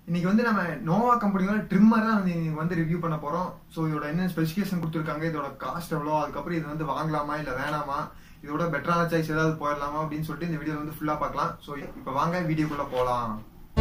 இன்னைக்கு வந்து நம்ம நோவா கம்பெனியோட ட்ரிம்மர் தான் வந்து இன்னைக்கு வந்து ரிவ்யூ பண்ண போறோம் ஸோ இதோட என்ன ஸ்பெசிஃபிகேஷன் கொடுத்துருக்காங்க இதோட காஸ்ட் எவ்வளோ அதுக்கப்புறம் இது வந்து வாங்கலாமா இல்லை வேணாமா இதோட பெட்டரான சாய்ஸ் ஏதாவது போயிடலாமா அப்படின்னு சொல்லிட்டு இந்த வீடியோ வந்து ஃபுல்லாக பார்க்கலாம் ஸோ இப்போ வாங்க வீடியோக்குள்ள போகலாம்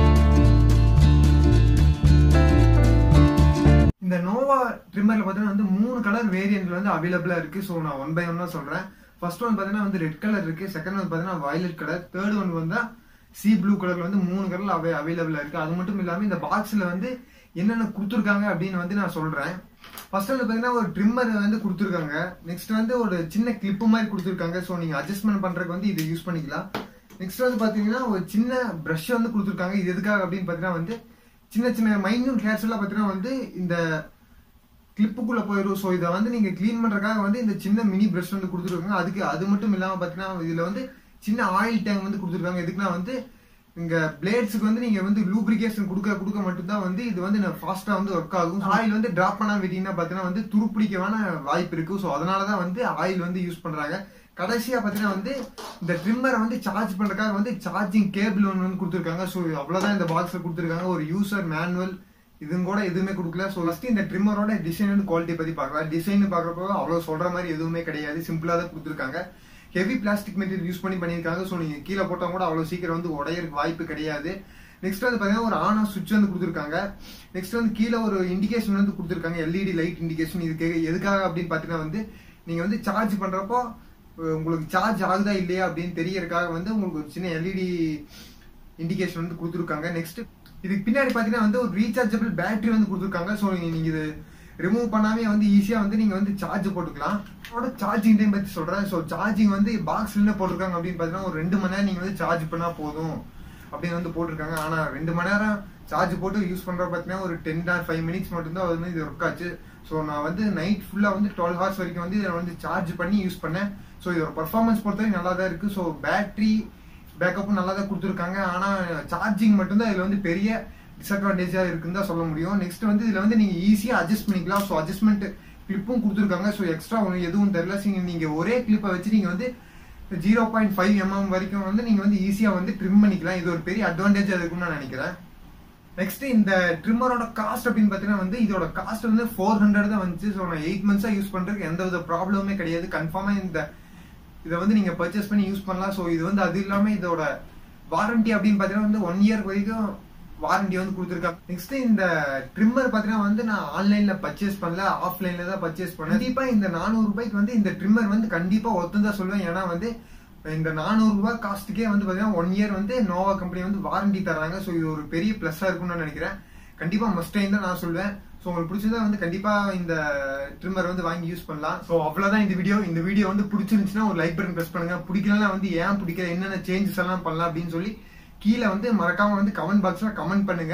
இந்த நோவா ட்ரிம்மர்ல பார்த்தீங்கன்னா வந்து மூணு கலர் வேரியன்ட்ல வந்து அவைலபிளா இருக்கு ஸோ நான் ஒன் பை ஒன்னா சொல்றேன் ஃபர்ஸ்ட் ஒன் பார்த்தீங்கன்னா வந்து ரெட் கலர் இருக்கு செகண்ட் ஒன் பார்த்தீங்கன்னா வயலட் கலர் தேர்ட் ஒன் வந்து சி ப்ளூ கலர்ல வந்து மூணு கலர்ல அவை அவைலபிளா இருக்கு அது மட்டும் இல்லாம இந்த பாக்ஸ்ல வந்து என்னென்ன கொடுத்துருக்காங்க அப்படின்னு வந்து நான் சொல்றேன் ஃபர்ஸ்ட் வந்து பார்த்தீங்கன்னா ஒரு ட்ரிம்மர் வந்து கொடுத்துருக்காங்க நெக்ஸ்ட் வந்து ஒரு சின்ன கிளிப்பு மாதிரி கொடுத்துருக்காங்க ஸோ நீங்க அட்ஜஸ்ட்மெண்ட் பண்றதுக்கு வந்து இதை யூஸ் பண்ணிக்கலாம் நெக்ஸ்ட் வந்து பாத்தீங்கன்னா ஒரு சின்ன ப்ரஷ் வந்து கொடுத்துருக்காங்க இது எதுக்காக அப்படின்னு பார்த்தீங்கன்னா வந்து சின்ன சின்ன மைன்யூட் ஹேர்ஸ் எல்லாம் பார்த்தீங்கன்னா வந்து இந்த கிளிப்புக்குள்ள போயிடும் ஸோ இதை வந்து நீங்க க்ளீன் பண்றதுக்காக வந்து இந்த சின்ன மினி பிரஷ் வந்து கொடுத்துருக்காங்க அதுக்கு அது மட்டும் இல்லாம பாத்தீங்கன்னா இதுல வந்து சின்ன ஆயில் டேங்க் வந்து கொடுத்துருக்காங்க எதுக்குன்னா வந்து இங்க பிளேட்ஸுக்கு வந்து நீங்க வந்து லூப்ரிகேஷன் கொடுக்க கொடுக்க மட்டும்தான் வந்து இது வந்து ஃபாஸ்டா வந்து ஒர்க் ஆகும் ஆயில் வந்து டிராப் பண்ணா விட்டீங்கன்னா பாத்தீங்கன்னா வந்து துருப்பிடிக்கவான வாய்ப்பு இருக்கு ஸோ அதனாலதான் வந்து ஆயில் வந்து யூஸ் பண்றாங்க கடைசியா பாத்தீங்கன்னா வந்து இந்த ட்ரிம்மரை வந்து சார்ஜ் பண்றதுக்காக வந்து சார்ஜிங் கேபிள் ஒன்று வந்து கொடுத்துருக்காங்க ஸோ அவ்வளவுதான் இந்த பாக்ஸ்ல கொடுத்துருக்காங்க ஒரு யூசர் மேனுவல் இதுவும் கூட எதுவுமே கொடுக்கல ஸோ ஃபர்ஸ்ட் இந்த ட்ரிம்மரோட டிசைன் வந்து குவாலிட்டி பத்தி பார்க்கலாம் டிசைன் பார்க்குறப்போ அவ்வளோ சொல்ற மாதிரி எதுவுமே கிடையாது சிம்பிளா தான் கொடுத்துருக்காங்க ஹெவி பிளாஸ்டிக் மெட்டீரியல் யூஸ் பண்ணி பண்ணியிருக்காங்க ஸோ நீங்க கீழே போட்டால் கூட அவ்வளோ சீக்கிரம் வந்து உடையறதுக்கு வாய்ப்பு கிடையாது நெக்ஸ்ட் வந்து பாத்தீங்கன்னா ஒரு ஆன் ஆஃப் சுவிட்ச் வந்து கொடுத்துருக்காங்க நெக்ஸ்ட் வந்து கீழே ஒரு இண்டிகேஷன் வந்து கொடுத்துருக்காங்க எல்இடி லைட் இண்டிகேஷன் இதுக்கு எதுக்காக அப்படின்னு பாத்தீங்கன்னா வந்து நீங்க வந்து சார்ஜ் பண்றப்போ உங்களுக்கு சார்ஜ் ஆகுதா இல்லையா அப்படின்னு தெரியறதுக்காக வந்து உங்களுக்கு ஒரு சின்ன எல்இடி இண்டிகேஷன் வந்து கொடுத்துருக்காங்க நெக்ஸ்ட் இதுக்கு பின்னாடி பாத்தீங்கன்னா வந்து ஒரு ரீசார்ஜபிள் பேட்டரி வந்து கொடுத்துருக்காங்க ஸோ நீங்க இது ரிமூவ் பண்ணாமே வந்து ஈஸியா வந்து நீங்க வந்து சார்ஜ் போட்டுக்கலாம் அதோட சார்ஜிங் டைம் பத்தி சொல்றேன் ஸோ சார்ஜிங் வந்து பாக்ஸ்ல என்ன போட்டிருக்காங்க அப்படின்னு பாத்தீங்கன்னா ஒரு ரெண்டு மணி நேரம் நீங்க வந்து சார்ஜ் பண்ணா போதும் அப்படின்னு வந்து போட்டிருக்காங்க ஆனா ரெண்டு மணி நேரம் சார்ஜ் போட்டு யூஸ் பண்ற பாத்தீங்கன்னா ஒரு டென் ஆர் ஃபைவ் மினிட்ஸ் மட்டும்தான் வந்து இது ஒர்க் ஆச்சு ஸோ நான் வந்து நைட் ஃபுல்லா வந்து டுவெல் ஹவர்ஸ் வரைக்கும் வந்து இதை வந்து சார்ஜ் பண்ணி யூஸ் பண்ணேன் ஸோ இதோட பர்ஃபார்மன்ஸ் பொறுத்தவரைக்கும் நல்லா தான் இருக்கு ஸோ பேட்டரி பேக்கப்பும் நல்லா தான் கொடுத்துருக்காங்க ஆனா சார்ஜிங் மட்டும்தான் இதுல வந்து பெரிய டிஸ்அட்வான்டேஜா இருக்குன்னு தான் சொல்ல முடியும் நெக்ஸ்ட் வந்து இதுல வந்து நீங்க ஈஸியா அட்ஜஸ்ட் பண்ணிக்கலாம் ஸோ அட்ஜஸ்ட்மெண்ட் கிளிப்பும் கொடுத்துருக்காங்க ஸோ எக்ஸ்ட்ரா ஒன்று எதுவும் தெரியல ஸோ நீங்க ஒரே கிளிப்பை வச்சு நீங்க வந்து ஜீரோ பாயிண்ட் ஃபைவ் எம்எம் வரைக்கும் வந்து நீங்க வந்து ஈஸியா வந்து ட்ரிம் பண்ணிக்கலாம் இது ஒரு பெரிய அட்வான்டேஜ் இருக்கும்னு நான் நினைக்கிறேன் நெக்ஸ்ட் இந்த ட்ரிம்மரோட காஸ்ட் அப்படின்னு பாத்தீங்கன்னா வந்து இதோட காஸ்ட் வந்து ஃபோர் ஹண்ட்ரட் தான் வந்துச்சு ஸோ நான் எயிட் மந்த்ஸா யூஸ் பண்றதுக்கு எந்த வித ப்ராப்ளமே கிடையாது கன்ஃபார்மா இந்த இதை வந்து நீங்க பர்ச்சேஸ் பண்ணி யூஸ் பண்ணலாம் ஸோ இது வந்து அது இல்லாம இதோட வாரண்டி அப்படின்னு பாத்தீங்கன்னா வந்து ஒன் இயர் வரைக்கும் வாரண்டி வந்து கொடுத்துருக்காங்க நெக்ஸ்ட் இந்த ட்ரிம்மர் பாத்தீங்கன்னா வந்து நான் ஆன்லைன்ல பர்ச்சேஸ் பண்ணல ஆஃப்லைன்ல தான் பர்ச்சேஸ் பண்ணேன் கண்டிப்பா இந்த நானூறு ரூபாய்க்கு வந்து இந்த ட்ரிம்மர் வந்து கண்டிப்பா ஒத்துதான் சொல்லுவேன் ஏன்னா வந்து இந்த நானூறு ரூபாய் காஸ்ட்டுக்கே வந்து பாத்தீங்கன்னா ஒன் இயர் வந்து நோவா கம்பெனி வந்து வாரண்டி தராங்க ஸோ இது ஒரு பெரிய பிளஸ்ஸா இருக்கும்னு நான் நினைக்கிறேன் கண்டிப்பா மஸ்ட் தான் நான் சொல்லுவேன் ஸோ உங்களுக்கு பிடிச்சதா வந்து கண்டிப்பா இந்த ட்ரிம்மர் வந்து வாங்கி யூஸ் பண்ணலாம் ஸோ அவ்வளவுதான் இந்த வீடியோ இந்த வீடியோ வந்து பிடிச்சிருந்துச்சுன்னா ஒரு லைக் பட்டன் பிரஸ் பண்ணுங்க பிடிக்கலாம் வந்து ஏன் பிடிக்கல என்னென்ன சேஞ்சஸ் எல்லாம் பண்ணலாம் அப்படின்னு சொல்லி கீழே வந்து மறக்காம வந்து கமெண்ட் பாக்ஸ்ல கமெண்ட் பண்ணுங்க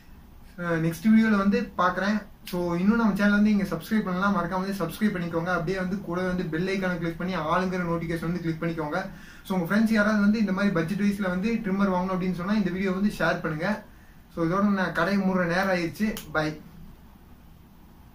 நெக்ஸ்ட் வீடியோல வந்து பாக்குறேன் ஸோ இன்னும் நம்ம சேனல் வந்து இங்க சப்ஸ்கிரைப் பண்ணலாம் மறக்காம வந்து சப்ஸ்கிரைப் பண்ணிக்கோங்க அப்படியே வந்து கூட வந்து பெல் ஐக்கான கிளிக் பண்ணி ஆளுங்கிற நோட்டிஃபிகேஷன் வந்து கிளிக் பண்ணிக்கோங்க ஸோ உங்க ஃப்ரெண்ட்ஸ் யாராவது வந்து இந்த மாதிரி பட்ஜெட் வைஸ்ல வந்து ட்ரிம்மர் வாங்கணும் அப்படின்னு சொன்னா இந்த வீடியோ வந்து ஷேர் பண்ணுங்க ஸோ இதோட நான் கடை மூடுற நேரம் ஆயிடுச்சு பை